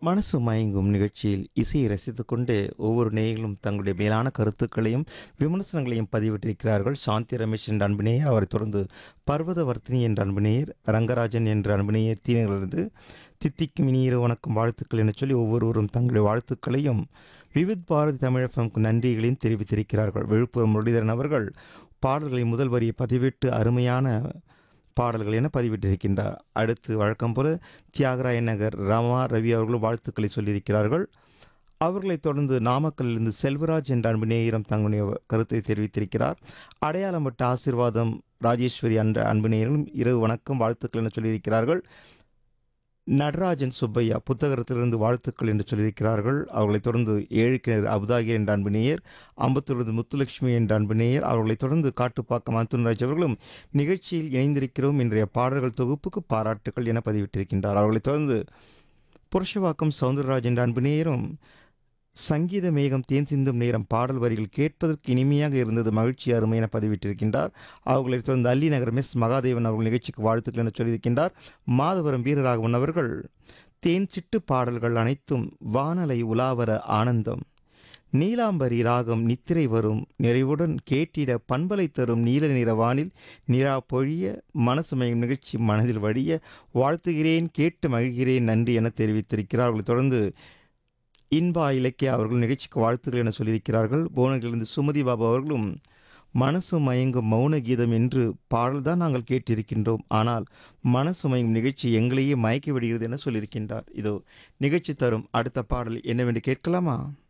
மனசு மயங்கும் நிகழ்ச்சியில் இசையை ரசித்துக்கொண்டு ஒவ்வொரு நேயர்களும் தங்களுடைய மேலான கருத்துக்களையும் விமர்சனங்களையும் பதிவிட்டிருக்கிறார்கள் சாந்தி ரமேஷ் என்ற அன்பினேயர் அவரைத் தொடர்ந்து பர்வதவர்த்தினி என்ற அன்பினேயர் ரங்கராஜன் என்ற அன்பினேயர் தீனங்களிலிருந்து தித்திக்கும் இனியிர வணக்கம் வாழ்த்துக்கள் என சொல்லி ஒவ்வொருவரும் தங்களுடைய வாழ்த்துக்களையும் விவித் பாரதி தமிழகம்க்கு நன்றிகளையும் தெரிவித்திருக்கிறார்கள் விழுப்புரம் முரளிதரன் அவர்கள் பாடல்களை முதல் வரியை பதிவிட்டு அருமையான பாடல்கள் என பதிவிட்டிருக்கின்றார் அடுத்து வழக்கம் போல தியாகராய நகர் ராமா ரவி அவர்களும் வாழ்த்துக்களை சொல்லியிருக்கிறார்கள் அவர்களைத் தொடர்ந்து நாமக்கல்லிருந்து செல்வராஜ் என்ற அன்பு நேயரம் தங்களுடைய கருத்தை தெரிவித்திருக்கிறார் அடையாளம்பட்ட ஆசீர்வாதம் ராஜேஸ்வரி என்ற அன்பு நேயரும் இரவு வணக்கம் வாழ்த்துக்கள் என சொல்லியிருக்கிறார்கள் நடராஜன் சுப்பையா புத்தகத்திலிருந்து வாழ்த்துக்கள் என்று சொல்லியிருக்கிறார்கள் அவர்களைத் தொடர்ந்து ஏழு கிணறு அபுதாகி என்ற அன்பு நேயர் அம்பத்தூரிலிருந்து முத்துலட்சுமி என்ற அன்பு நேயர் அவர்களைத் தொடர்ந்து காட்டுப்பாக்கம் அந்துன்ராஜ் அவர்களும் நிகழ்ச்சியில் இணைந்திருக்கிறோம் இன்றைய பாடல்கள் தொகுப்புக்கு பாராட்டுக்கள் என பதிவிட்டிருக்கின்றார் அவர்களைத் தொடர்ந்து புருஷவாக்கம் சவுந்தரராஜ் என்ற அன்பு நேயரும் சங்கீத மேகம் தேன் சிந்தும் நேரம் பாடல் வரிகள் கேட்பதற்கு இனிமையாக இருந்தது மகிழ்ச்சி அருமை என பதிவிட்டிருக்கின்றார் அவர்களைத் தொடர்ந்து அல்லி நகர் மிஸ் மகாதேவன் அவர்கள் நிகழ்ச்சிக்கு வாழ்த்துக்கள் என சொல்லியிருக்கின்றார் மாதவரம் வீரராகவன் அவர்கள் தேன் சிட்டு பாடல்கள் அனைத்தும் வானலை உலாவர ஆனந்தம் நீலாம்பரி ராகம் நித்திரை வரும் நிறைவுடன் கேட்டிட பண்பலை தரும் நீல நிற வானில் நிலா பொழிய மனசு மயம் நிகழ்ச்சி மனதில் வடிய வாழ்த்துகிறேன் கேட்டு மகிழ்கிறேன் நன்றி என தெரிவித்திருக்கிறார் அவர்களைத் தொடர்ந்து இன்பா இலக்கியா அவர்கள் நிகழ்ச்சிக்கு வாழ்த்துக்கள் என சொல்லியிருக்கிறார்கள் புவனகிலிருந்து சுமதி பாபு அவர்களும் மனசு மயங்கும் மௌன கீதம் என்று பாடல்தான் நாங்கள் கேட்டிருக்கின்றோம் ஆனால் மனசு மயங்கும் நிகழ்ச்சி எங்களையே மயக்கி விடுகிறது என சொல்லியிருக்கின்றார் இதோ நிகழ்ச்சி தரும் அடுத்த பாடல் என்னவென்று கேட்கலாமா